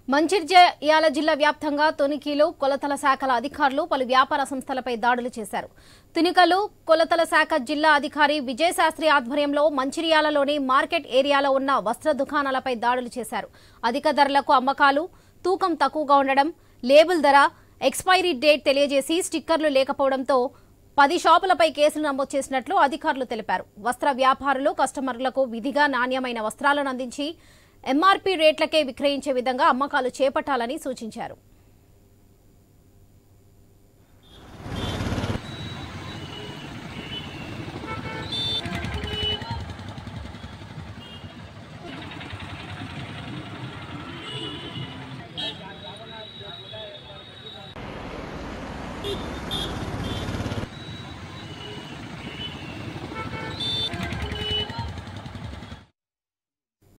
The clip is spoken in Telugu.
మంచిర్యాల జిల్లా వ్యాప్తంగా తొనికీలు కొలతల శాఖల అధికారులు పలు వ్యాపార సంస్థలపై దాడులు చేశారు తునికలు కొలతల శాఖ జిల్లా అధికారి విజయశాస్త్రి ఆధ్వర్యంలో మంచిర్యాలలోని మార్కెట్ ఏరియాలో ఉన్న వస్త్ర దుకాణాలపై దాడులు చేశారు అధిక ధరలకు అమ్మకాలు తూకం తక్కువగా ఉండడం లేబుల్ ధర ఎక్స్పైరీ డేట్ తెలియజేసి స్టిక్కర్లు లేకపోవడంతో పది షాపులపై కేసులు నమోదు చేసినట్లు అధికారులు తెలిపారు వస్త్ర వ్యాపారులు కస్టమర్లకు విధిగా నాణ్యమైన వస్త్రాలను అందించి ఎంఆర్పీ రేట్లకే విక్రయించే విధంగా అమ్మకాలు చేపట్టాలని సూచించారు